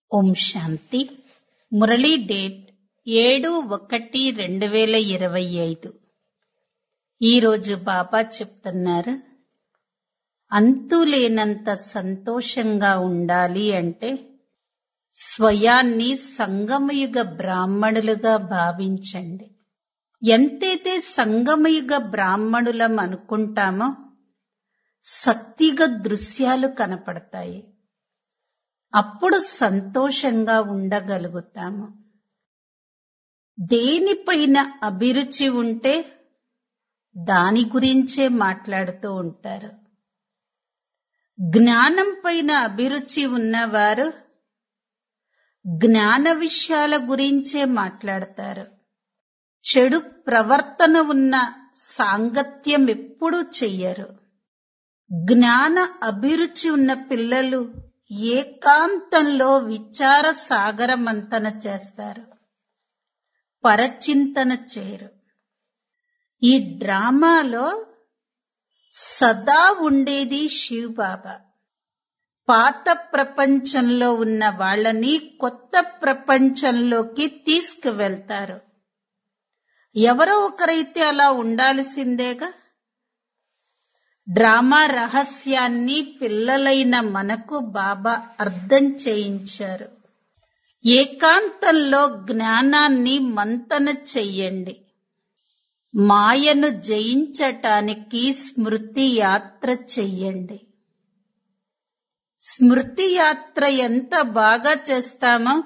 ఓం శాంతి Murali date ఏడు ఒకటి రెండు వేల ఇరవై ఐదు ఈరోజు బాబా చెప్తున్నారు అంతులేనంత సంతోషంగా ఉండాలి అంటే స్వయాన్ని సంగమయుగ బ్రాహ్మణులుగా భావించండి ఎంతైతే సంగమయుగ బ్రాహ్మణులం అనుకుంటామో సత్తిగ దృశ్యాలు కనపడతాయి అప్పుడు సంతోషంగా ఉండగలుగుతాము దేనిపైన అభిరుచి ఉంటే దాని గురించే మాట్లాడుతూ ఉంటారు జ్ఞానం పైన అభిరుచి ఉన్నవారు జ్ఞాన విషయాల గురించే మాట్లాడతారు చెడు ప్రవర్తన ఉన్న సాంగత్యం ఎప్పుడూ చెయ్యరు జ్ఞాన అభిరుచి ఉన్న పిల్లలు ఏకాంతంలో విచార సాగరమంతన చేస్తారు పరచింతన చేయరు ఈ డ్రామాలో సదా ఉండేది శివ్ బాబా పాత ప్రపంచంలో ఉన్న వాళ్ళని కొత్త ప్రపంచంలోకి తీసుకువెళ్తారు ఎవరో ఒకరైతే అలా ఉండాల్సిందేగా డ్రామా రహస్యాన్ని పిల్లలైన మనకు బాబా అర్థం చేయించారు ఏకాంతంలో జ్ఞానాన్ని మంతన చెయ్యండి మాయను జయించటానికి స్మృతి యాత్ర చెయ్యండి స్మృతి యాత్ర ఎంత బాగా చేస్తామో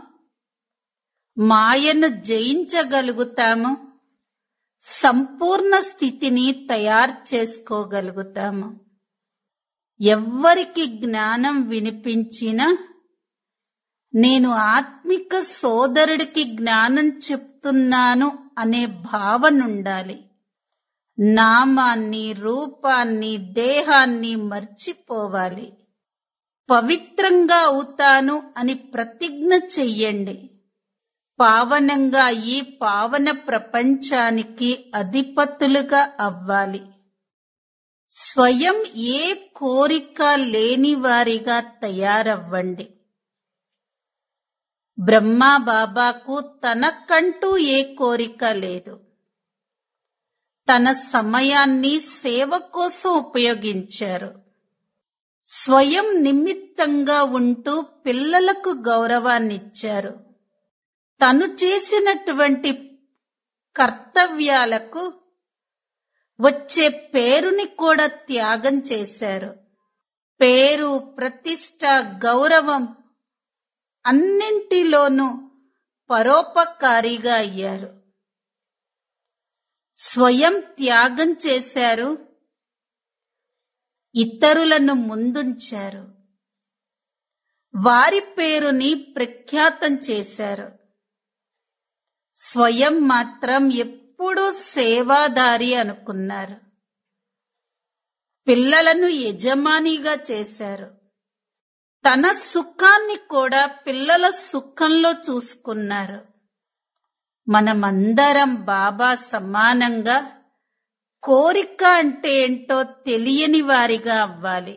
మాయను జయించగలుగుతామో సంపూర్ణ స్థితిని తయారు చేసుకోగలుగుతాము ఎవ్వరికి జ్ఞానం వినిపించినా నేను ఆత్మిక సోదరుడికి జ్ఞానం చెప్తున్నాను అనే భావన ఉండాలి నామాన్ని రూపాన్ని దేహాన్ని మర్చిపోవాలి పవిత్రంగా అవుతాను అని ప్రతిజ్ఞ చెయ్యండి పావనంగా ఈ పావన ప్రపంచానికి అధిపతులుగా అవ్వాలి స్వయం ఏ కోరిక లేని వారిగా తయారవ్వండి బ్రహ్మా బాబాకు తనకంటూ ఏ కోరిక లేదు తన సమయాన్ని సేవ కోసం ఉపయోగించారు స్వయం నిమిత్తంగా ఉంటూ పిల్లలకు గౌరవాన్నిచ్చారు తను చేసినటువంటి కర్తవ్యాలకు వచ్చే పేరుని కూడా త్యాగం చేశారు పేరు ప్రతిష్ట గౌరవం అన్నింటిలోనూ పరోపకారిగా అయ్యారు స్వయం త్యాగం చేశారు ఇతరులను ముందుంచారు వారి పేరుని ప్రఖ్యాతం చేశారు స్వయం మాత్రం ఎప్పుడూ సేవాదారి అనుకున్నారు పిల్లలను యజమానిగా చేశారు తన సుఖాన్ని కూడా పిల్లల సుఖంలో చూసుకున్నారు మనమందరం బాబా సమానంగా కోరిక అంటే ఏంటో తెలియని వారిగా అవ్వాలి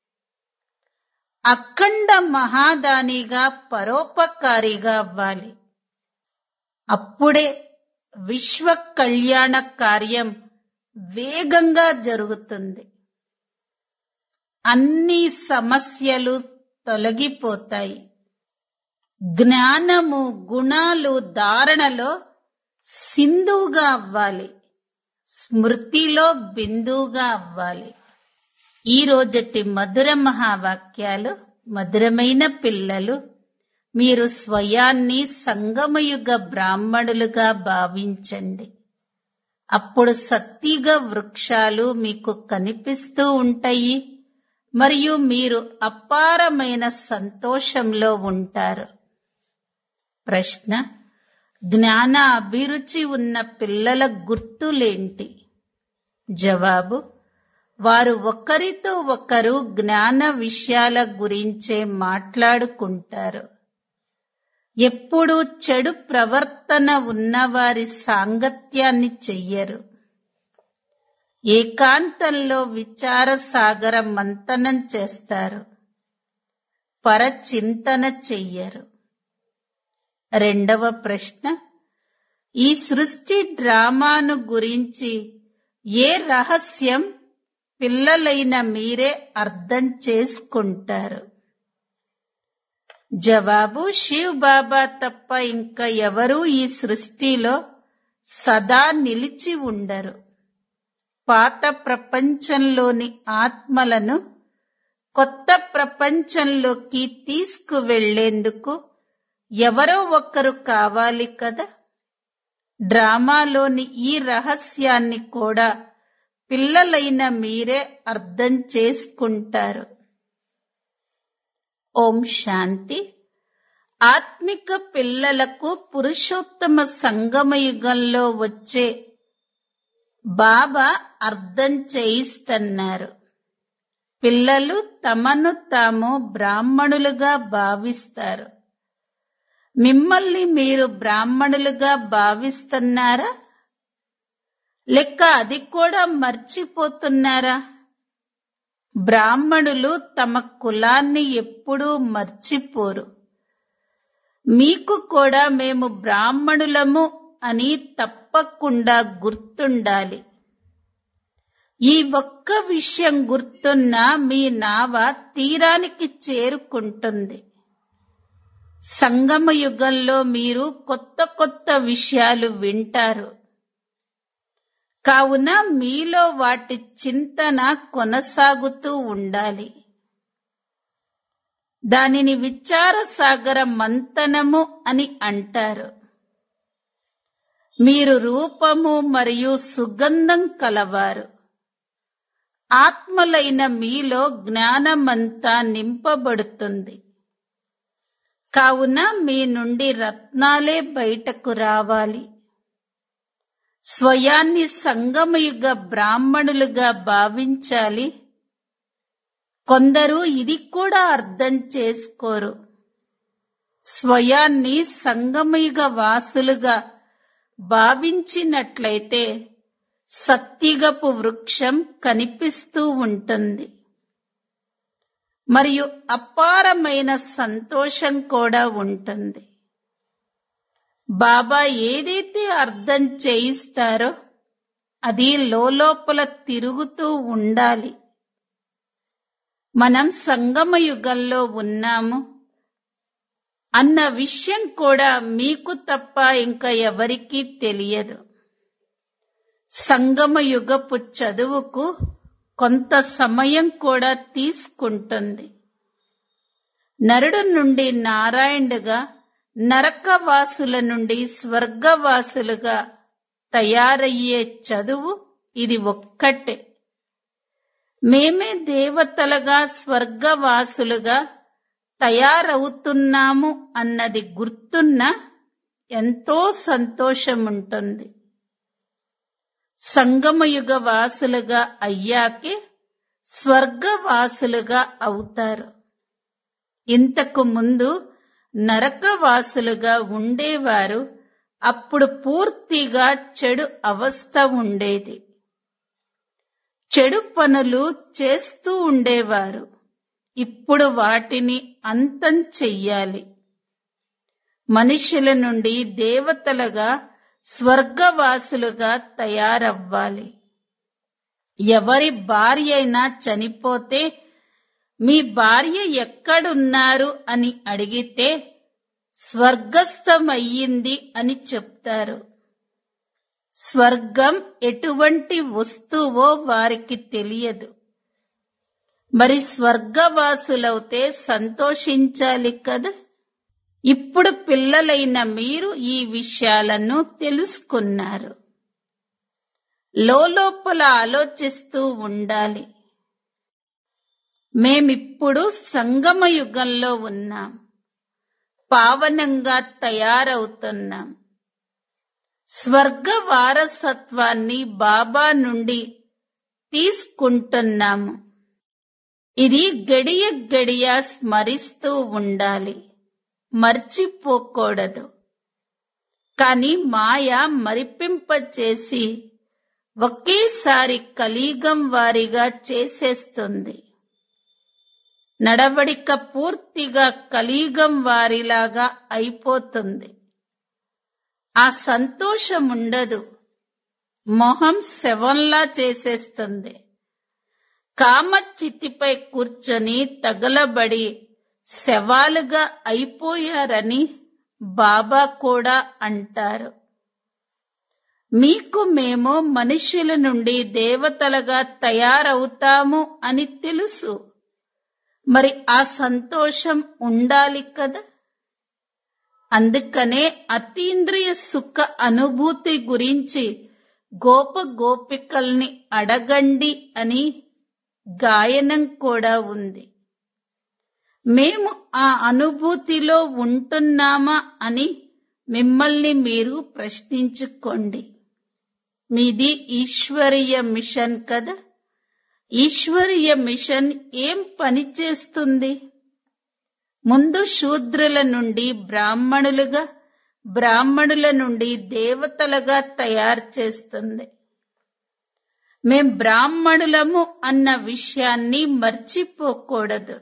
అఖండ మహాదానిగా పరోపకారిగా అవ్వాలి అప్పుడే విశ్వ కళ్యాణ కార్యం వేగంగా జరుగుతుంది అన్ని సమస్యలు తొలగిపోతాయి జ్ఞానము గుణాలు ధారణలో సింధువుగా అవ్వాలి స్మృతిలో బిందువుగా అవ్వాలి ఈ రోజటి మధుర మహావాక్యాలు మధురమైన పిల్లలు మీరు స్వయాన్ని సంగమయుగ బ్రాహ్మణులుగా భావించండి అప్పుడు సత్తిగ వృక్షాలు మీకు కనిపిస్తూ ఉంటాయి మరియు మీరు అపారమైన సంతోషంలో ఉంటారు ప్రశ్న జ్ఞాన అభిరుచి ఉన్న పిల్లల గుర్తులేంటి జవాబు వారు ఒకరితో ఒకరు జ్ఞాన విషయాల గురించే మాట్లాడుకుంటారు ఎప్పుడూ చెడు ప్రవర్తన ఉన్నవారి సాంగత్యాన్ని చెయ్యరు ఏకాంతంలో విచార సాగర మంతనం చేస్తారు పరచింతన చెయ్యరు రెండవ ప్రశ్న ఈ సృష్టి డ్రామాను గురించి ఏ రహస్యం పిల్లలైన మీరే అర్థం చేసుకుంటారు జవాబు శివ్ బాబా తప్ప ఇంకా ఎవరూ ఈ సృష్టిలో సదా నిలిచి ఉండరు పాత ప్రపంచంలోని ఆత్మలను కొత్త ప్రపంచంలోకి తీసుకువెళ్లేందుకు ఎవరో ఒకరు కావాలి కదా డ్రామాలోని ఈ రహస్యాన్ని కూడా పిల్లలైన మీరే అర్థం చేసుకుంటారు ఓం శాంతి ఆత్మిక పిల్లలకు పురుషోత్తమ సంగమయుగంలో వచ్చే బాబా అర్థం చేయిస్తున్నారు పిల్లలు తమను తాము బ్రాహ్మణులుగా భావిస్తారు మిమ్మల్ని మీరు బ్రాహ్మణులుగా భావిస్తున్నారా లెక్క అది కూడా మర్చిపోతున్నారా బ్రాహ్మణులు తమ కులాన్ని ఎప్పుడూ మర్చిపోరు మీకు కూడా మేము బ్రాహ్మణులము అని తప్పకుండా గుర్తుండాలి ఈ ఒక్క విషయం గుర్తున్నా మీ నావ తీరానికి చేరుకుంటుంది సంగమ యుగంలో మీరు కొత్త కొత్త విషయాలు వింటారు కావున మీలో వాటి చింతన కొనసాగుతూ ఉండాలి దానిని విచారసాగర మంతనము అని అంటారు మీరు రూపము మరియు సుగంధం కలవారు ఆత్మలైన మీలో జ్ఞానమంతా నింపబడుతుంది కావున మీ నుండి రత్నాలే బయటకు రావాలి స్వయాన్ని సంగమయుగ బ్రాహ్మణులుగా భావించాలి కొందరు ఇది కూడా అర్థం చేసుకోరు స్వయాన్ని సంగమయుగ వాసులుగా భావించినట్లయితే సత్తిగపు వృక్షం కనిపిస్తూ ఉంటుంది మరియు అపారమైన సంతోషం కూడా ఉంటుంది బాబా ఏదైతే అర్థం చేయిస్తారో అది లోపల తిరుగుతూ ఉండాలి మనం సంగమ యుగంలో ఉన్నాము అన్న విషయం కూడా మీకు తప్ప ఇంకా ఎవరికీ తెలియదు సంగమ యుగపు చదువుకు కొంత సమయం కూడా తీసుకుంటుంది నరుడు నుండి నారాయణుడుగా నరకవాసుల నుండి స్వర్గవాసులుగా తయారయ్యే చదువు ఇది ఒక్కటే మేమే దేవతలుగా స్వర్గవాసులుగా తయారవుతున్నాము అన్నది గుర్తున్న ఎంతో సంతోషముంటుంది సంగమయుగ వాసులుగా అయ్యాకే స్వర్గవాసులుగా అవుతారు ఇంతకు ముందు నరకవాసులుగా ఉండేవారు అప్పుడు పూర్తిగా చెడు అవస్థ ఉండేది చెడు పనులు చేస్తూ ఉండేవారు ఇప్పుడు వాటిని అంతం చెయ్యాలి మనుషుల నుండి దేవతలుగా స్వర్గవాసులుగా తయారవ్వాలి ఎవరి భార్య అయినా చనిపోతే మీ భార్య ఎక్కడున్నారు అని అడిగితే స్వర్గస్థమయ్యింది అని చెప్తారు స్వర్గం ఎటువంటి వస్తువో వారికి తెలియదు మరి స్వర్గవాసులవుతే సంతోషించాలి కదా ఇప్పుడు పిల్లలైన మీరు ఈ విషయాలను తెలుసుకున్నారు లోపల ఆలోచిస్తూ ఉండాలి మేమిప్పుడు సంగమ యుగంలో ఉన్నాం పావనంగా తయారవుతున్నాం స్వర్గ వారసత్వాన్ని బాబా నుండి తీసుకుంటున్నాము ఇది గడియ గడియ స్మరిస్తూ ఉండాలి మర్చిపోకూడదు కాని మాయ మరిపింపచేసి ఒకేసారి కలియుగం వారిగా చేసేస్తుంది నడవడిక పూర్తిగా కలియుగం వారిలాగా అయిపోతుంది ఆ సంతోషం ఉండదు మొహం శవంలా చేసేస్తుంది కామచితిపై కూర్చొని తగలబడి శవాలుగా అయిపోయారని బాబా కూడా అంటారు మీకు మేము మనుషుల నుండి దేవతలుగా తయారవుతాము అని తెలుసు మరి ఆ సంతోషం ఉండాలి కదా అందుకనే అతీంద్రియ సుఖ అనుభూతి గురించి గోప గోపికల్ని అడగండి అని గాయనం కూడా ఉంది మేము ఆ అనుభూతిలో ఉంటున్నామా అని మిమ్మల్ని మీరు ప్రశ్నించుకోండి మీది ఈశ్వరీయ మిషన్ కదా ఈశ్వరీయ మిషన్ ఏం పని చేస్తుంది ముందు శూద్రుల నుండి బ్రాహ్మణులుగా బ్రాహ్మణుల నుండి దేవతలుగా తయారు చేస్తుంది మేం బ్రాహ్మణులము అన్న విషయాన్ని మర్చిపోకూడదు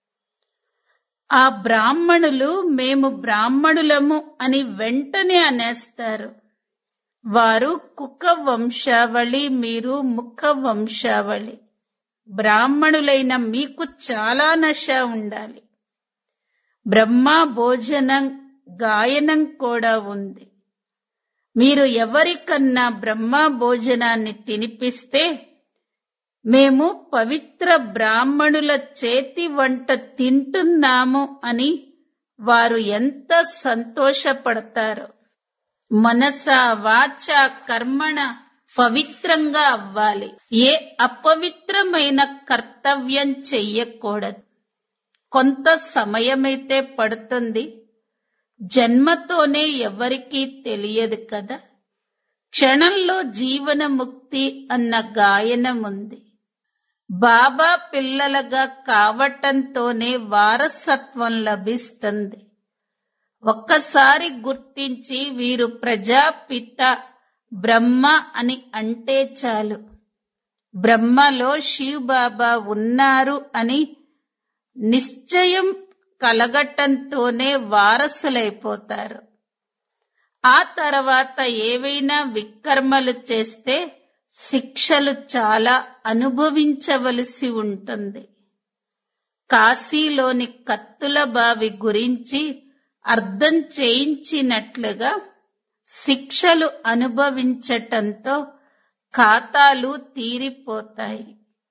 ఆ బ్రాహ్మణులు మేము బ్రాహ్మణులము అని వెంటనే అనేస్తారు వారు కుక వంశావళి మీరు ముఖ వంశావళి బ్రాహ్మణులైన మీకు చాలా నశ ఉండాలి బ్రహ్మ భోజనం గాయనం కూడా ఉంది మీరు ఎవరికన్నా బ్రహ్మ భోజనాన్ని తినిపిస్తే మేము పవిత్ర బ్రాహ్మణుల చేతి వంట తింటున్నాము అని వారు ఎంత సంతోషపడతారు మనస వాచ కర్మణ పవిత్రంగా అవ్వాలి ఏ అపవిత్రమైన కర్తవ్యం చెయ్యకూడదు కొంత సమయమైతే పడుతుంది జన్మతోనే ఎవరికీ తెలియదు కదా క్షణంలో జీవన ముక్తి అన్న గాయనం ఉంది బాబా పిల్లలుగా కావటంతోనే వారసత్వం లభిస్తుంది ఒక్కసారి గుర్తించి వీరు ప్రజాపిత బ్రహ్మ అని అంటే చాలు బ్రహ్మలో శివ్ బాబా ఉన్నారు అని నిశ్చయం కలగటంతోనే వారసులైపోతారు ఆ తర్వాత ఏవైనా వికర్మలు చేస్తే శిక్షలు చాలా అనుభవించవలసి ఉంటుంది కాశీలోని కత్తుల బావి గురించి అర్థం చేయించినట్లుగా శిక్షలు అనుభవించటంతో ఖాతాలు తీరిపోతాయి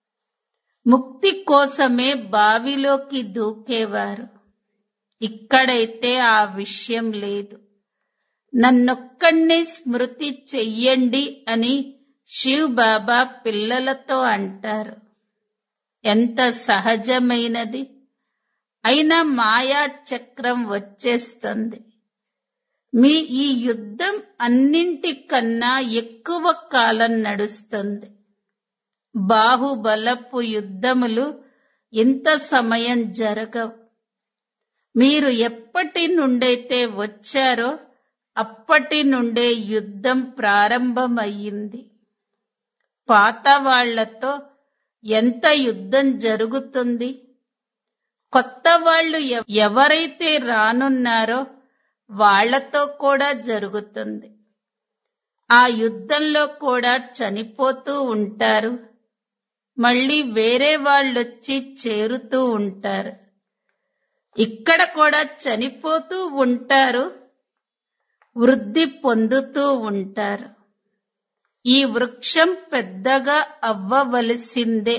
ముక్తి కోసమే బావిలోకి దూకేవారు ఇక్కడైతే ఆ విషయం లేదు నన్నొక్కడిని స్మృతి చెయ్యండి అని శివ్ బాబా పిల్లలతో అంటారు ఎంత సహజమైనది అయినా మాయా చక్రం వచ్చేస్తుంది మీ ఈ యుద్ధం అన్నింటికన్నా ఎక్కువ కాలం నడుస్తుంది బాహుబలపు యుద్ధములు ఇంత సమయం జరగవు మీరు ఎప్పటి నుండైతే వచ్చారో అప్పటి నుండే యుద్ధం ప్రారంభమయ్యింది పాత వాళ్లతో ఎంత యుద్ధం జరుగుతుంది కొత్త వాళ్ళు ఎవ- ఎవరైతే రానున్నారో వాళ్లతో కూడా జరుగుతుంది ఆ యుద్ధంలో కూడా చనిపోతూ ఉంటారు మళ్ళీ వేరే వాళ్ళొచ్చి చేరుతూ ఉంటారు ఇక్కడ కూడా చనిపోతూ ఉంటారు వృద్ధి పొందుతూ ఉంటారు ఈ వృక్షం పెద్దగా అవ్వవలసిందే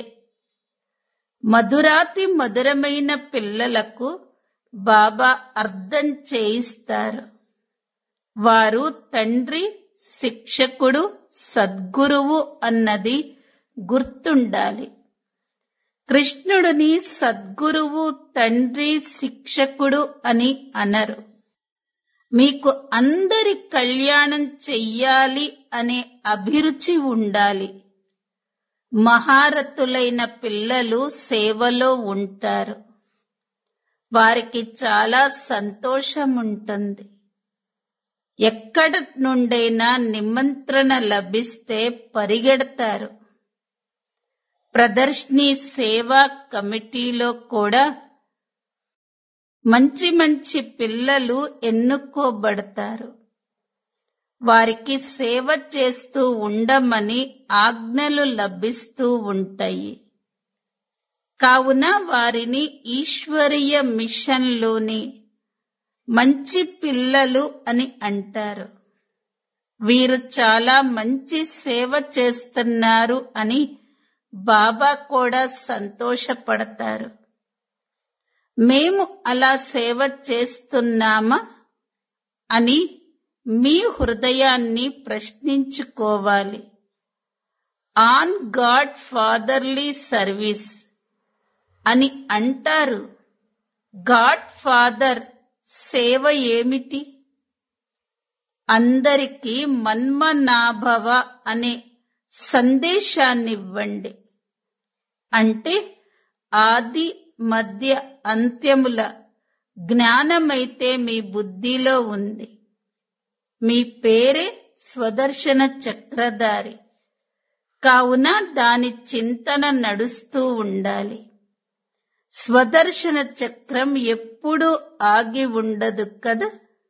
మధురాతి మధురమైన పిల్లలకు బాబా అర్థం చేయిస్తారు వారు తండ్రి శిక్షకుడు సద్గురువు అన్నది గుర్తుండాలి కృష్ణుడిని సద్గురువు తండ్రి శిక్షకుడు అని అనరు మీకు అందరి కళ్యాణం చెయ్యాలి అనే అభిరుచి ఉండాలి మహారథులైన పిల్లలు సేవలో ఉంటారు వారికి చాలా సంతోషం ఉంటుంది ఎక్కడి నుండైనా నిమంత్రణ లభిస్తే పరిగెడతారు ప్రదర్శిని సేవా కమిటీలో కూడా మంచి మంచి పిల్లలు ఎన్నుకోబడతారు వారికి సేవ చేస్తూ ఉండమని ఆజ్ఞలు లభిస్తూ ఉంటాయి కావున వారిని ఈశ్వరీయ మిషన్లోని మంచి పిల్లలు అని అంటారు వీరు చాలా మంచి సేవ చేస్తున్నారు అని బాబా కూడా సంతోషపడతారు మేము అలా సేవ చేస్తున్నామా అని మీ హృదయాన్ని ప్రశ్నించుకోవాలి ఆన్ గాడ్ ఫాదర్లీ సర్వీస్ అని అంటారు గాడ్ ఫాదర్ సేవ ఏమిటి అందరికీ మన్మనాభవ అనే సందేశాన్నివ్వండి అంటే ఆది మధ్య అంత్యముల జ్ఞానమైతే మీ బుద్ధిలో ఉంది మీ పేరే స్వదర్శన చక్రధారి కావున దాని చింతన నడుస్తూ ఉండాలి స్వదర్శన చక్రం ఎప్పుడూ ఆగి ఉండదు కదా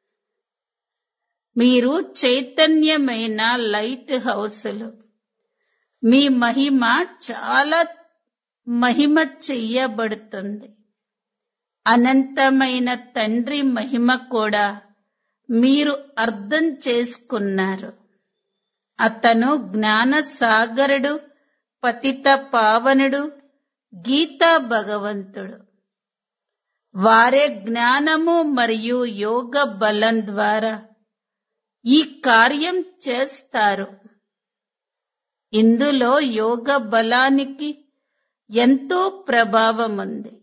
మీరు చైతన్యమైన లైట్ హౌసులు మీ మహిమ చాలా మహిమ చెయ్యబడుతుంది అనంతమైన తండ్రి మహిమ కూడా మీరు అర్థం చేసుకున్నారు అతను జ్ఞాన సాగరుడు పతిత పావనుడు గీతా భగవంతుడు వారే జ్ఞానము మరియు యోగ బలం ద్వారా ఈ కార్యం చేస్తారు ఇందులో యోగ బలానికి ఎంతో ప్రభావం ఉంది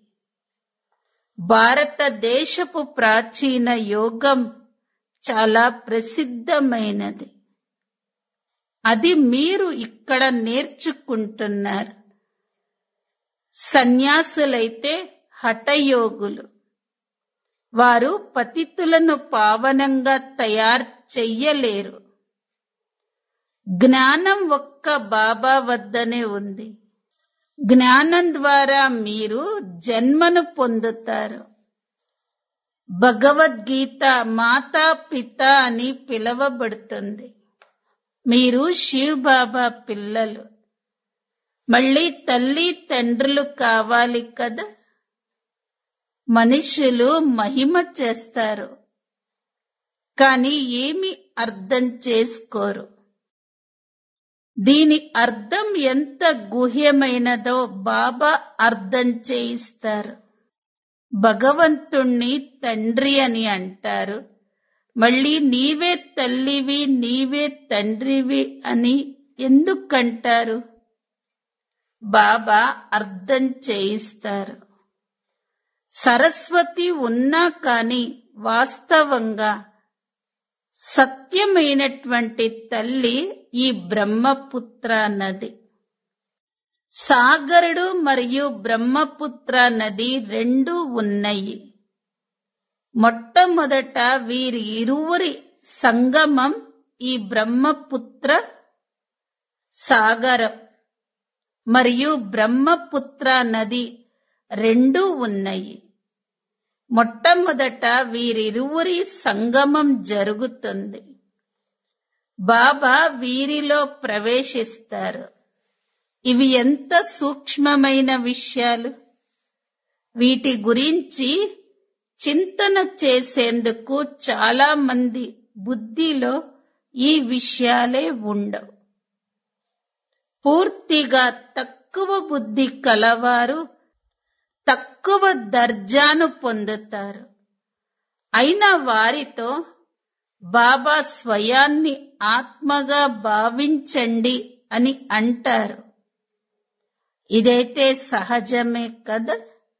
భారతదేశపు ప్రాచీన యోగం చాలా ప్రసిద్ధమైనది అది మీరు ఇక్కడ నేర్చుకుంటున్నారు సన్యాసులైతే హఠయోగులు వారు పతితులను పావనంగా తయారు చెయ్యలేరు జ్ఞానం ఒక్క బాబా వద్దనే ఉంది జ్ఞానం ద్వారా మీరు జన్మను పొందుతారు భగవద్గీత మాతా పిత అని పిలవబడుతుంది మీరు శివ్ బాబా పిల్లలు మళ్ళీ తల్లి తండ్రులు కావాలి కదా మనుషులు మహిమ చేస్తారు కానీ ఏమి అర్థం చేసుకోరు దీని అర్థం ఎంత గుహ్యమైనదో బాబా అర్థం చేయిస్తారు భగవంతుణ్ణి తండ్రి అని అంటారు మళ్ళీ నీవే తల్లివి నీవే తండ్రివి అని ఎందుకంటారు బాబా అర్థం చేయిస్తారు సరస్వతి ఉన్నా కాని వాస్తవంగా సత్యమైనటువంటి తల్లి ఈ బ్రహ్మపుత్ర నది సాగరుడు మరియు బ్రహ్మపుత్ర నది రెండు ఉన్నాయి మొట్టమొదట వీరి ఇరువురి సంగమం ఈ బ్రహ్మపుత్ర సాగరం మరియు బ్రహ్మపుత్ర నది రెండు ఉన్నాయి మొట్టమొదట వీరిరువురి సంగమం జరుగుతుంది బాబా వీరిలో ప్రవేశిస్తారు ఇవి ఎంత సూక్ష్మమైన విషయాలు వీటి గురించి చింతన చేసేందుకు చాలా మంది బుద్ధిలో ఈ విషయాలే ఉండవు పూర్తిగా తక్కువ బుద్ధి కలవారు తక్కువ దర్జాను పొందుతారు అయినా వారితో బాబా స్వయాన్ని ఆత్మగా భావించండి అని అంటారు ఇదైతే సహజమే కదా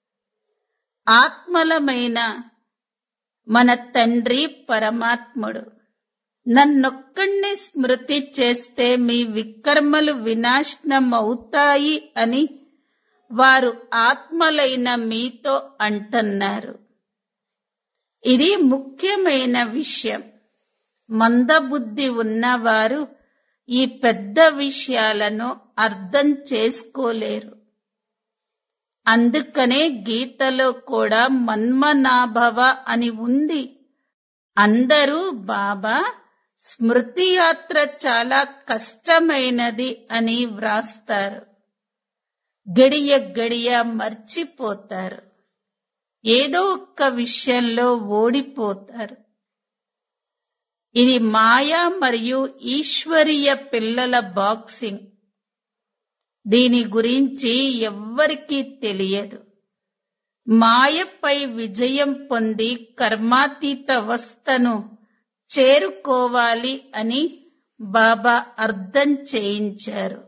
ఆత్మలమైన మన తండ్రి పరమాత్ముడు నన్నొక్కడిని స్మృతి చేస్తే మీ వికర్మలు వినాశనం అవుతాయి అని వారు ఆత్మలైన మీతో అంటున్నారు ఇది ముఖ్యమైన విషయం మందబుద్ధి ఉన్నవారు ఈ పెద్ద విషయాలను అర్థం చేసుకోలేరు అందుకనే గీతలో కూడా మన్మనాభవ అని ఉంది అందరూ బాబా స్మృతి యాత్ర చాలా కష్టమైనది అని వ్రాస్తారు గడియ గడియ మర్చిపోతారు ఏదో ఒక్క విషయంలో ఓడిపోతారు ఇది మాయా మరియు ఈశ్వరీయ పిల్లల బాక్సింగ్ దీని గురించి ఎవ్వరికీ తెలియదు మాయపై విజయం పొంది కర్మాతీత అవస్థను చేరుకోవాలి అని బాబా అర్థం చేయించారు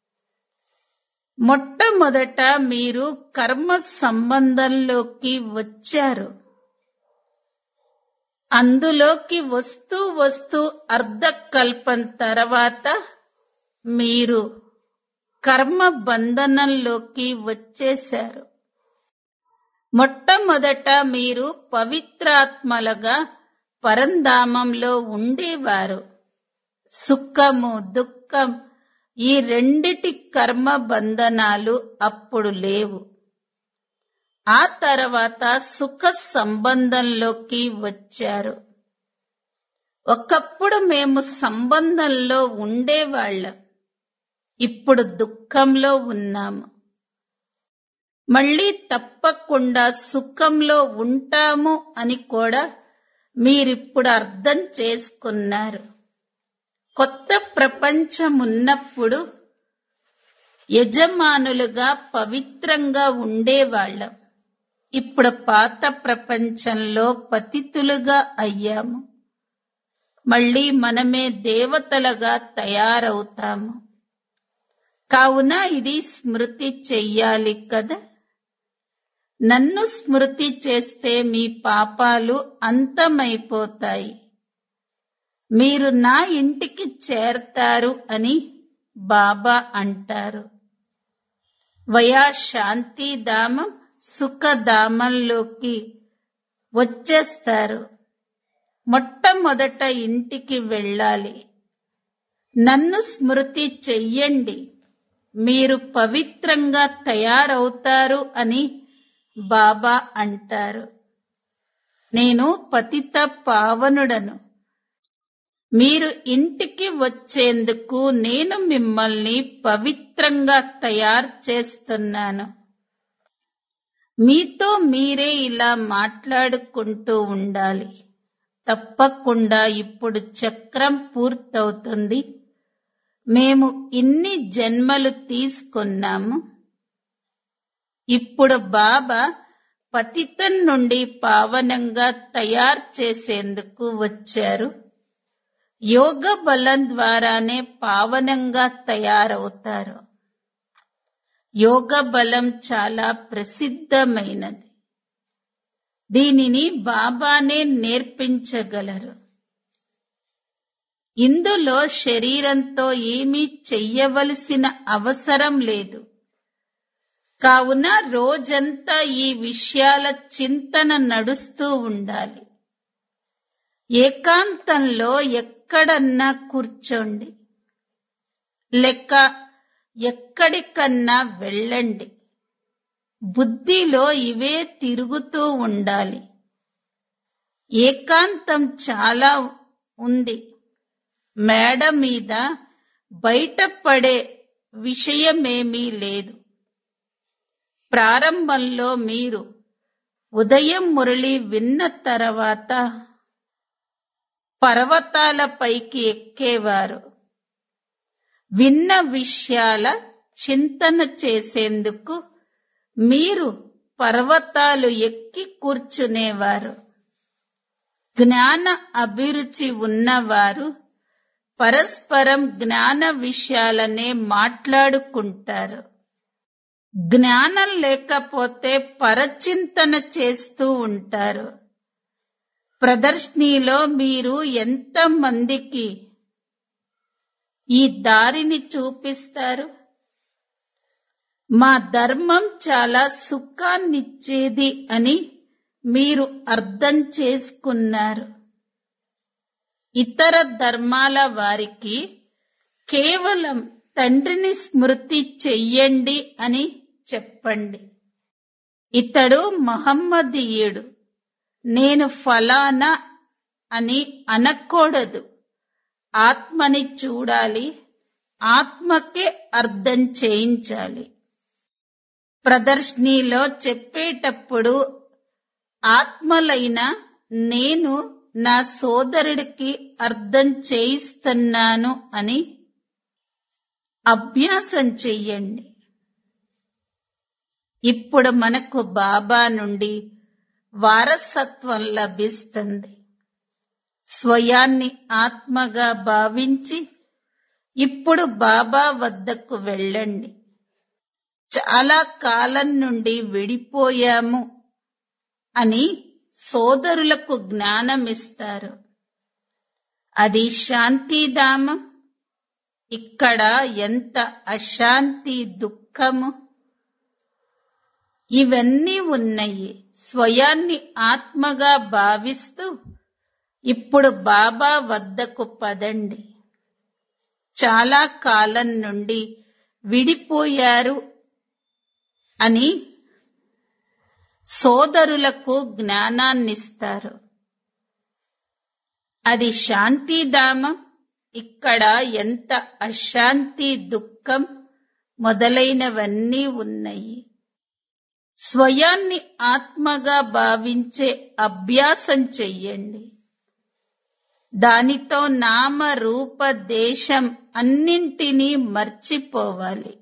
మొట్టమొదట మీరు కర్మ సంబంధంలోకి వచ్చారు అందులోకి వస్తూ వస్తూ అర్ధకల్పం తర్వాత మీరు కర్మ బంధనంలోకి వచ్చేశారు మొట్టమొదట మీరు పవిత్రాత్మలుగా పరంధామంలో ఉండేవారు సుఖము దుఃఖం ఈ రెండిటి కర్మ బంధనాలు అప్పుడు లేవు ఆ తర్వాత సుఖ సంబంధంలోకి వచ్చారు ఒకప్పుడు మేము సంబంధంలో ఉండేవాళ్ళం ఇప్పుడు దుఃఖంలో ఉన్నాము మళ్ళీ తప్పకుండా సుఖంలో ఉంటాము అని కూడా మీరిప్పుడు అర్థం చేసుకున్నారు కొత్త ప్రపంచం ఉన్నప్పుడు యజమానులుగా పవిత్రంగా ఉండేవాళ్ళం ఇప్పుడు పాత ప్రపంచంలో పతితులుగా అయ్యాము మళ్ళీ మనమే దేవతలుగా తయారవుతాము కావున ఇది స్మృతి చెయ్యాలి కదా నన్ను స్మృతి చేస్తే మీ పాపాలు అంతమైపోతాయి మీరు నా ఇంటికి చేరతారు అని బాబా అంటారు వయా శాంతిధామం సుఖధామంలోకి వచ్చేస్తారు మొట్టమొదట ఇంటికి వెళ్ళాలి నన్ను స్మృతి చెయ్యండి మీరు పవిత్రంగా తయారవుతారు అని బాబా అంటారు నేను పతిత పావనుడను మీరు ఇంటికి వచ్చేందుకు నేను మిమ్మల్ని పవిత్రంగా తయారు చేస్తున్నాను మీతో మీరే ఇలా మాట్లాడుకుంటూ ఉండాలి తప్పకుండా ఇప్పుడు చక్రం పూర్తవుతుంది మేము ఇన్ని జన్మలు తీసుకున్నాము ఇప్పుడు బాబా పతితం నుండి పావనంగా తయారు చేసేందుకు వచ్చారు యోగ బలం ద్వారానే పావనంగా తయారవుతారు యోగ బలం చాలా ప్రసిద్ధమైనది దీనిని బాబానే నేర్పించగలరు ఇందులో శరీరంతో ఏమీ చెయ్యవలసిన అవసరం లేదు కావున రోజంతా ఈ విషయాల చింతన నడుస్తూ ఉండాలి ఏకాంతంలో ఎక్కడన్నా కూర్చోండి లెక్క ఎక్కడికన్నా వెళ్ళండి బుద్ధిలో ఇవే తిరుగుతూ ఉండాలి ఏకాంతం చాలా ఉంది మేడ మీద బయటపడే విషయమేమీ లేదు ప్రారంభంలో మీరు ఉదయం మురళి విన్న తర్వాత పర్వతాలపైకి ఎక్కేవారు విన్న విషయాల చింతన చేసేందుకు మీరు పర్వతాలు ఎక్కి కూర్చునేవారు జ్ఞాన అభిరుచి ఉన్నవారు పరస్పరం జ్ఞాన విషయాలనే మాట్లాడుకుంటారు జ్ఞానం లేకపోతే పరచింతన చేస్తూ ఉంటారు ప్రదర్శనలో మీరు ఎంత మందికి ఈ దారిని చూపిస్తారు మా ధర్మం చాలా సుఖాన్నిచ్చేది అని మీరు అర్థం చేసుకున్నారు ఇతర ధర్మాల వారికి కేవలం తండ్రిని స్మృతి చెయ్యండి అని చెప్పండి ఇతడు మహమ్మదీయుడు నేను ఫలానా అని అనకూడదు ఆత్మని చూడాలి ఆత్మకే అర్థం చేయించాలి ప్రదర్శనలో చెప్పేటప్పుడు ఆత్మలైన నేను నా సోదరుడికి అర్థం చేయిస్తున్నాను అని అభ్యాసం చెయ్యండి ఇప్పుడు మనకు బాబా నుండి వారసత్వం లభిస్తుంది స్వయాన్ని ఆత్మగా భావించి ఇప్పుడు బాబా వద్దకు వెళ్ళండి చాలా కాలం నుండి విడిపోయాము అని సోదరులకు జ్ఞానమిస్తారు అది శాంతిధామం ఇక్కడ ఎంత అశాంతి దుఃఖము ఇవన్నీ ఉన్నాయి స్వయాన్ని ఆత్మగా భావిస్తూ ఇప్పుడు బాబా వద్దకు పదండి చాలా కాలం నుండి విడిపోయారు అని సోదరులకు జ్ఞానాన్నిస్తారు అది శాంతిధామం ఇక్కడ ఎంత అశాంతి దుఃఖం మొదలైనవన్నీ ఉన్నాయి స్వయాన్ని ఆత్మగా భావించే అభ్యాసం చెయ్యండి దానితో నామ రూప దేశం అన్నింటినీ మర్చిపోవాలి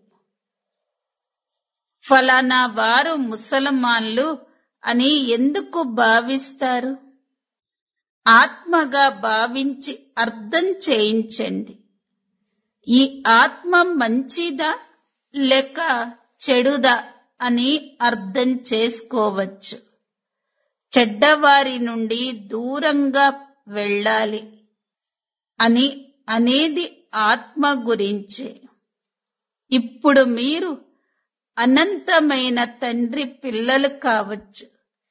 ఫలానా వారు ముసల్మాన్లు అని ఎందుకు భావిస్తారు ఆత్మగా భావించి అర్థం చేయించండి ఈ ఆత్మ మంచిదా లేక చెడుదా అని అర్థం చేసుకోవచ్చు చెడ్డవారి నుండి దూరంగా వెళ్ళాలి అని అనేది ఆత్మ గురించే ఇప్పుడు మీరు అనంతమైన తండ్రి పిల్లలు కావచ్చు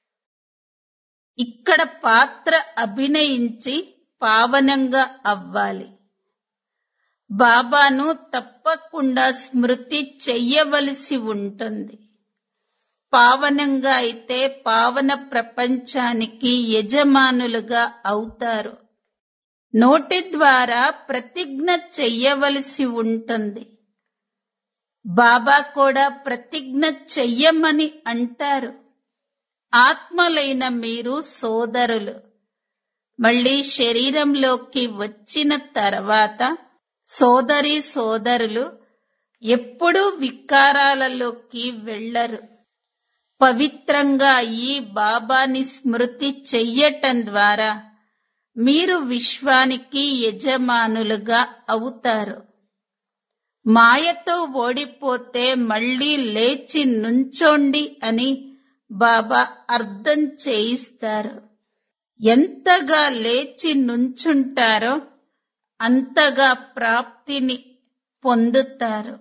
ఇక్కడ పాత్ర అభినయించి పావనంగా అవ్వాలి బాబాను తప్పకుండా స్మృతి చెయ్యవలసి ఉంటుంది పావనంగా అయితే పావన ప్రపంచానికి యజమానులుగా అవుతారు నోటి ద్వారా ప్రతిజ్ఞ చెయ్యవలసి ఉంటుంది బాబా కూడా ప్రతిజ్ఞ చెయ్యమని అంటారు ఆత్మలైన మీరు సోదరులు మళ్ళీ శరీరంలోకి వచ్చిన తర్వాత సోదరి సోదరులు ఎప్పుడూ వికారాలలోకి వెళ్ళరు పవిత్రంగా ఈ బాబాని స్మృతి చెయ్యటం ద్వారా మీరు విశ్వానికి యజమానులుగా అవుతారు మాయతో ఓడిపోతే మళ్ళీ లేచి నుంచోండి అని బాబా అర్థం చేయిస్తారు ఎంతగా లేచి నుంచుంటారో అంతగా ప్రాప్తిని పొందుతారు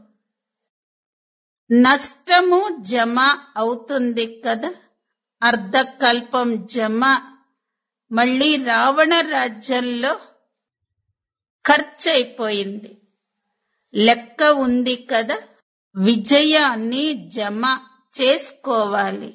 నష్టము జమ అవుతుంది కదా అర్ధకల్పం జమ మళ్ళీ రావణ రాజ్యంలో ఖర్చయిపోయింది లెక్క ఉంది కదా విజయాన్ని జమ చేసుకోవాలి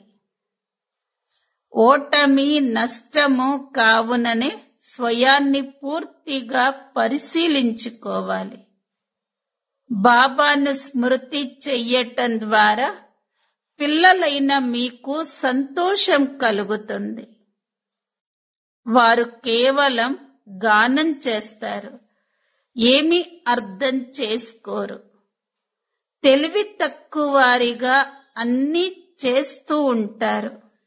ఓటమి నష్టము కావుననే స్వయాన్ని పూర్తిగా పరిశీలించుకోవాలి బాబాను స్మృతి చెయ్యటం ద్వారా పిల్లలైన మీకు సంతోషం కలుగుతుంది వారు కేవలం గానం చేస్తారు ఏమి అర్థం చేసుకోరు తెలివి తక్కువ వారిగా అన్నీ చేస్తూ ఉంటారు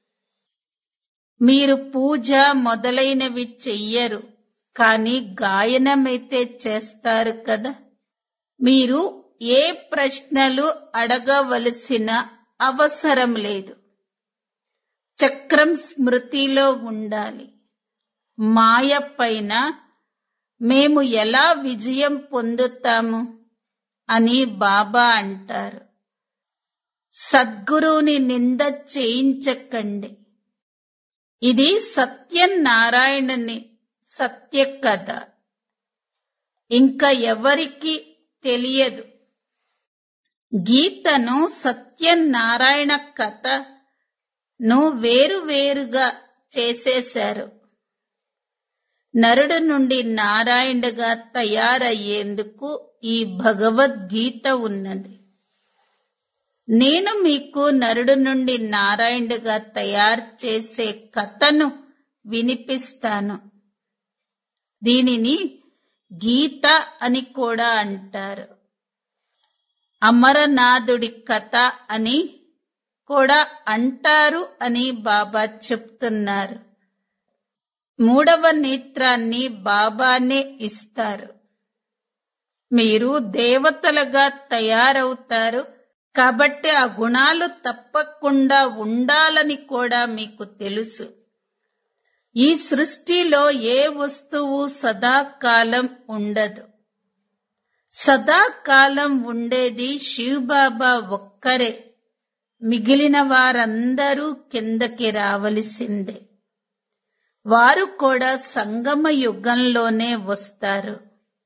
మీరు పూజ మొదలైనవి చెయ్యరు కానీ గాయనమైతే చేస్తారు కదా మీరు ఏ ప్రశ్నలు అడగవలసిన అవసరం లేదు చక్రం స్మృతిలో ఉండాలి మాయ పైన మేము ఎలా విజయం పొందుతాము అని బాబా అంటారు సద్గురువుని నింద చేయించకండి ఇది సత్యనారాయణని సత్య కథ ఇంకా ఎవరికి తెలియదు గీతను సత్యనారాయణ కథను వేరువేరుగా చేసేశారు నరుడు నుండి నారాయణుడుగా తయారయ్యేందుకు ఈ భగవద్గీత ఉన్నది నేను మీకు నరుడు నుండి నారాయణుడుగా తయారు చేసే కథను వినిపిస్తాను దీనిని గీత అని కూడా అంటారు అమరనాథుడి కథ అని కూడా అంటారు అని బాబా చెప్తున్నారు మూడవ నేత్రాన్ని బాబానే ఇస్తారు మీరు దేవతలుగా తయారవుతారు కాబట్టి ఆ గుణాలు తప్పకుండా ఉండాలని కూడా మీకు తెలుసు ఈ సృష్టిలో ఏ వస్తువు సదాకాలం ఉండదు సదాకాలం ఉండేది శివబాబా ఒక్కరే మిగిలిన వారందరూ కిందకి రావలసిందే వారు కూడా సంగమ యుగంలోనే వస్తారు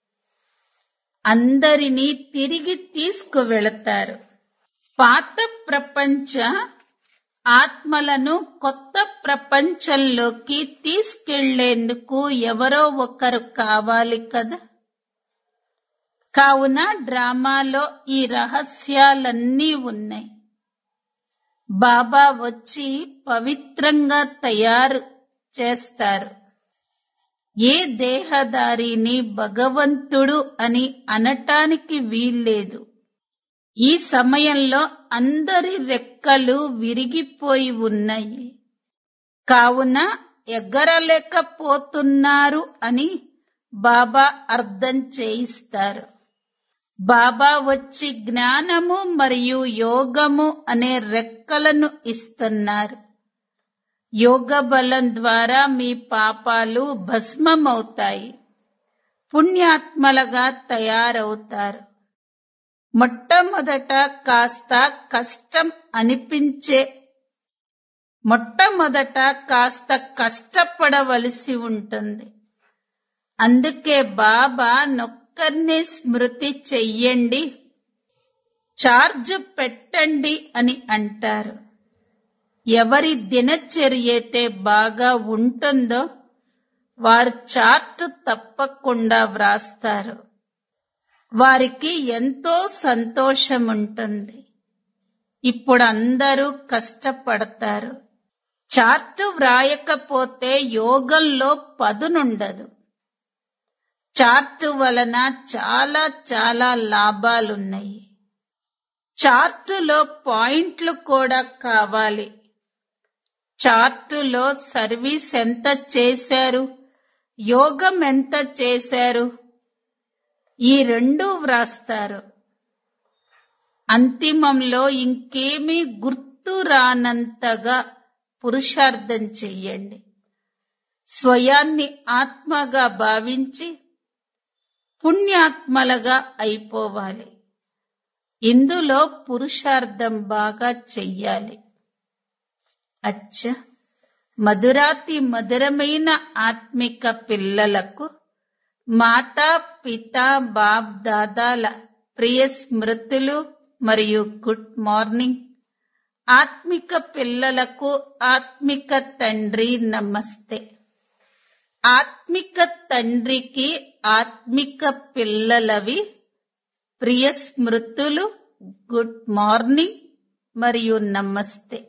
అందరినీ తిరిగి తీసుకువెళతారు పాత ప్రపంచ ఆత్మలను కొత్త ప్రపంచంలోకి తీసుకెళ్లేందుకు ఎవరో ఒకరు కావాలి కదా కావున డ్రామాలో ఈ రహస్యాలన్నీ ఉన్నాయి బాబా వచ్చి పవిత్రంగా తయారు చేస్తారు ఏ దేహదారిని భగవంతుడు అని అనటానికి వీల్లేదు ఈ సమయంలో అందరి రెక్కలు విరిగిపోయి ఉన్నాయి కావున ఎగరలేకపోతున్నారు అని బాబా అర్థం చేయిస్తారు బాబా వచ్చి జ్ఞానము మరియు యోగము అనే రెక్కలను ఇస్తున్నారు యోగ బలం ద్వారా మీ పాపాలు భస్మమవుతాయి పుణ్యాత్మలుగా తయారవుతారు మొట్టమొదట కాస్త కష్టం అనిపించే మొట్టమొదట కాస్త కష్టపడవలసి ఉంటుంది అందుకే బాబా నొక్కర్ని స్మృతి చెయ్యండి చార్జ్ పెట్టండి అని అంటారు ఎవరి దినచర్య అయితే బాగా ఉంటుందో వారు చార్ట్ తప్పకుండా వ్రాస్తారు వారికి ఎంతో సంతోషం ఉంటుంది ఇప్పుడు అందరూ కష్టపడతారు చార్టు వ్రాయకపోతే యోగంలో పదునుండదు చార్టు వలన చాలా చాలా లాభాలున్నాయి చార్టులో పాయింట్లు కూడా కావాలి చార్టులో సర్వీస్ ఎంత చేశారు యోగం ఎంత చేశారు ఈ రెండు వ్రాస్తారు అంతిమంలో ఇంకేమీ గుర్తు రానంతగా పురుషార్థం చెయ్యండి స్వయాన్ని ఆత్మగా భావించి పుణ్యాత్మలుగా అయిపోవాలి ఇందులో పురుషార్థం బాగా చెయ్యాలి అచ్చ మధురాతి మధురమైన ఆత్మిక పిల్లలకు మాతా పిత బాప్ దాదాల ప్రియ స్మృతులు మరియు గుడ్ మార్నింగ్ ఆత్మిక పిల్లలకు ఆత్మిక తండ్రి నమస్తే ఆత్మిక తండ్రికి ఆత్మిక పిల్లలవి ప్రియ స్మృతులు గుడ్ మార్నింగ్ మరియు నమస్తే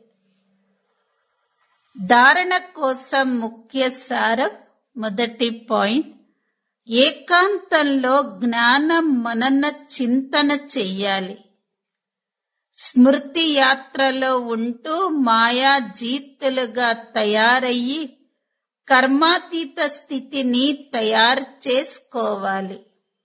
ధారణ కోసం ముఖ్య సారం మొదటి పాయింట్ ఏకాంతంలో జ్ఞానం మనన చింతన చెయ్యాలి స్మృతి యాత్రలో ఉంటూ మాయా జీతులుగా తయారయ్యి కర్మాతీత స్థితిని తయారు చేసుకోవాలి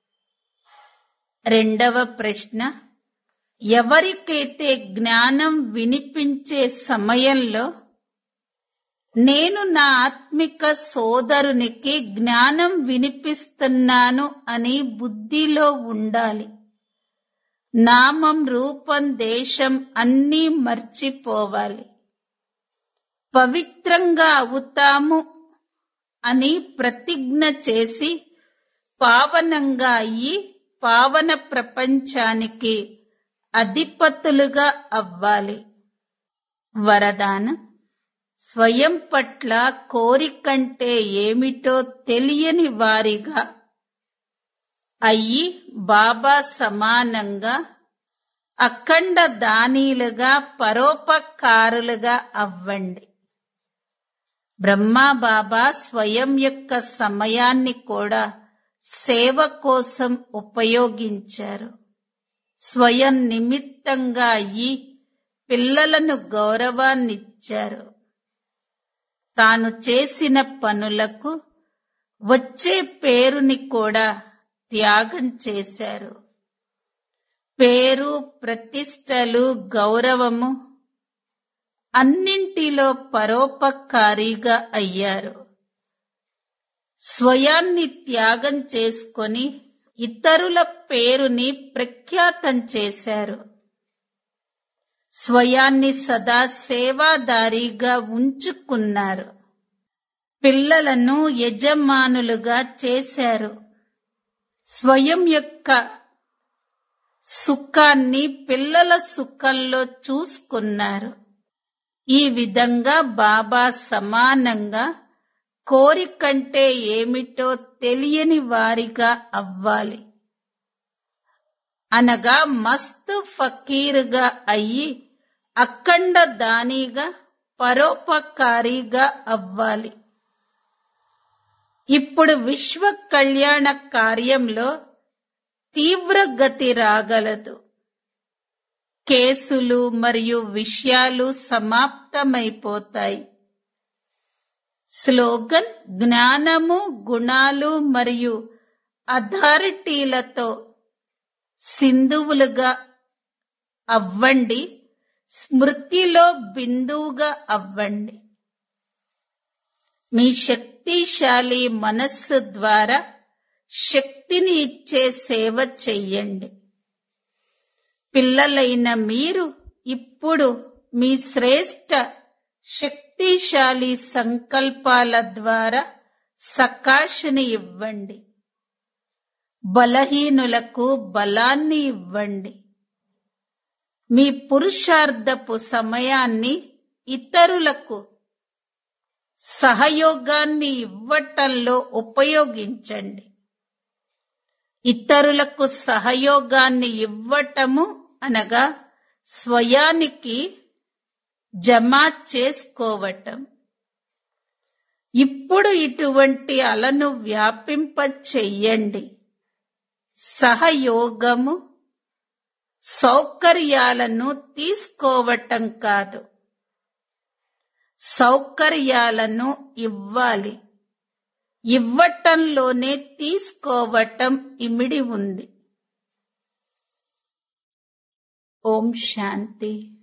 రెండవ ప్రశ్న ఎవరికైతే జ్ఞానం వినిపించే సమయంలో నేను నా ఆత్మిక సోదరునికి జ్ఞానం వినిపిస్తున్నాను అని బుద్ధిలో ఉండాలి నామం రూపం దేశం అన్నీ మర్చిపోవాలి పవిత్రంగా అవుతాము అని ప్రతిజ్ఞ చేసి పావనంగా అయ్యి పావన ప్రపంచానికి అధిపతులుగా అవ్వాలి వరదానం స్వయం పట్ల కోరికంటే ఏమిటో తెలియని వారిగా అయ్యి బాబా సమానంగా అఖండ దానీలుగా పరోపకారులుగా అవ్వండి బ్రహ్మా బాబా స్వయం యొక్క సమయాన్ని కూడా సేవ కోసం ఉపయోగించారు స్వయం నిమిత్తంగా అయ్యి పిల్లలను గౌరవాన్నిచ్చారు తాను చేసిన పనులకు వచ్చే పేరుని కూడా త్యాగం చేశారు పేరు ప్రతిష్టలు గౌరవము అన్నింటిలో పరోపకారిగా అయ్యారు స్వయాన్ని త్యాగం చేసుకొని ఇతరుల పేరుని ప్రఖ్యాతం చేశారు స్వయాన్ని సదా సేవాదారిగా ఉంచుకున్నారు పిల్లలను యజమానులుగా చేశారు స్వయం యొక్క సుఖాన్ని పిల్లల సుఖంలో చూసుకున్నారు ఈ విధంగా బాబా సమానంగా కోరికంటే ఏమిటో తెలియని వారిగా అవ్వాలి అనగా మస్తు ఫకీరుగా అయ్యి అఖండ దానిగా పరోపకారిగా అవ్వాలి ఇప్పుడు విశ్వ కళ్యాణ కార్యంలో తీవ్ర గతి రాగలదు కేసులు మరియు విషయాలు సమాప్తమైపోతాయి స్లోగన్ జ్ఞానము గుణాలు మరియు అథారిటీలతో సింధువులుగా అవ్వండి స్మృతిలో బిందువుగా అవ్వండి మీ శక్తిశాలి మనస్సు ద్వారా శక్తిని ఇచ్చే సేవ చెయ్యండి పిల్లలైన మీరు ఇప్పుడు మీ శ్రేష్ట శక్తిశాలి సంకల్పాల ద్వారా సకాశని ఇవ్వండి బలహీనులకు బలాన్ని ఇవ్వండి మీ పురుషార్థపు సమయాన్ని ఇతరులకు సహయోగాన్ని ఇవ్వటంలో ఉపయోగించండి ఇతరులకు సహయోగాన్ని ఇవ్వటము అనగా స్వయానికి జమ చేసుకోవటం ఇప్పుడు ఇటువంటి అలను వ్యాపింప చెయ్యండి సహయోగము సౌకర్యాలను తీసుకోవటం కాదు సౌకర్యాలను ఇవ్వాలి ఇవ్వటంలోనే తీసుకోవటం ఇమిడి ఉంది ఓం శాంతి